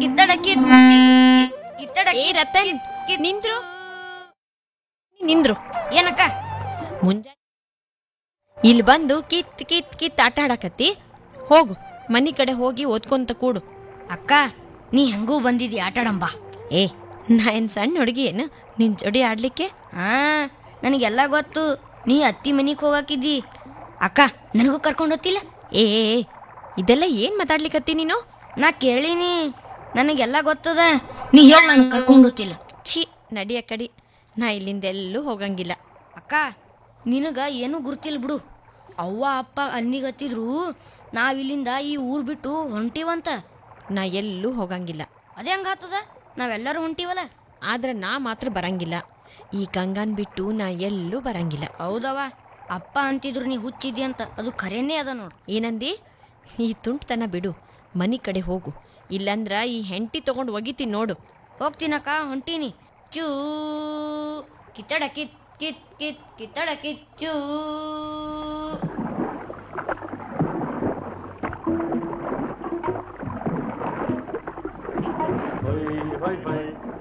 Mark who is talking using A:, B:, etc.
A: ಕಿತ್ತಡ ಕಿತ್ ಕಿತ್ತಡ
B: ಏ
A: ಕಿತ್
B: ರತನ್
A: ಕಿತ್ ಕಿತ್
B: ನಿಂದ್ರು ನಿಂದ್ರು
A: ಏನಕ್ಕ
B: ಮುಂಜಾನೆ ಇಲ್ಲಿ ಬಂದು ಕಿತ್ ಕಿತ್ ಕಿತ್ ಆಟ ಆಡಕತ್ತಿ ಹೋಗು ಮನಿ ಕಡೆ ಹೋಗಿ ಓದ್ಕೊಂತ ಕೂಡು
A: ಅಕ್ಕ ನೀ ಹೆಂಗೂ ಬಂದಿದಿ ಆಟಾಡಂಬ
B: ಏ ನಾ ಏನ್ ಸಣ್ಣ ಹುಡುಗಿ ಏನು ನಿನ್ ಜೋಡಿ ಆಡ್ಲಿಕ್ಕೆ
A: ಹಾ ನನಗೆಲ್ಲ ಗೊತ್ತು ನೀ ಅತ್ತಿ ಮನಿಗ್ ಹೋಗಾಕಿದ್ದಿ ಅಕ್ಕ ನನಗೂ ಕರ್ಕೊಂಡು ಹೋಗ್ತಿಲ್ಲ
B: ಏ ಏ, ಏ, ಇದೆಲ್ಲ ಏನ್ ಮಾತಾಡ್ಲಿಕತ್ತಿ ನೀನು
A: ನಾ ಕೇಳಿನಿ ನನಗೆಲ್ಲ ಗೊತ್ತದ ನೀ ಹೇಳ ನಾನು ಕರ್ಕೊಂಡು ಹೋಗ್ತಿಲ್ಲ
B: ಛೀ ನಡಿಯ ಕಡಿ ನಾ ಇಲ್ಲಿಂದ ಎಲ್ಲೂ ಹೋಗಂಗಿಲ್ಲ
A: ಅಕ್ಕ ನಿನಗ ಏನೂ ಗುರ್ತಿಲ್ಲ ಬಿಡು ಅವ್ವ ಅಪ್ಪ ಅನ್ನಿಗತ್ತಿದ್ರು ನಾವಿಲ್ಲಿಂದ ಈ ಊರ್ ಬಿಟ್ಟು ಹೊಂಟಿವಂತ
B: ನಾ ಎಲ್ಲೂ ಹೋಗಂಗಿಲ್ಲ
A: ಅದೇ ಹಂಗಾತದ ನಾವೆಲ್ಲರೂ ಹೊಂಟಿವಲ್ಲ
B: ಆದ್ರೆ ನಾ ಮಾತ್ರ ಬರಂಗಿಲ್ಲ ಈ ಗಂಗಾನ್ ಬಿಟ್ಟು ನಾ ಎಲ್ಲೂ ಬರಂಗಿಲ್ಲ
A: ಹೌದವ ಅಪ್ಪ ಅಂತಿದ್ರು ನೀ ಹುಚ್ಚಿದ್ದಿ ಅಂತ ಅದು ಖರೇನೇ ಅದ ನೋಡು
B: ಏನಂದಿ ಈ ತುಂಟ್ತನ ಬಿಡು ಮನಿ ಕಡೆ ಹೋಗು ಇಲ್ಲಂದ್ರ ಈ ಹೆಂಡತಿ ತಗೊಂಡು ಒಗಿತೀನಿ ನೋಡು
A: ಹೋಗ್ತೀನಕ್ಕ ಹೊಂಟೀನಿ ಚೂ ಕಿತ್ತಡ ಕಿತ್ ಕಿತ್ ಕಿತ್ ಕಿತ್ತಡ ಕಿತ್ ಚೂ
C: Hoi, hoi, hoi.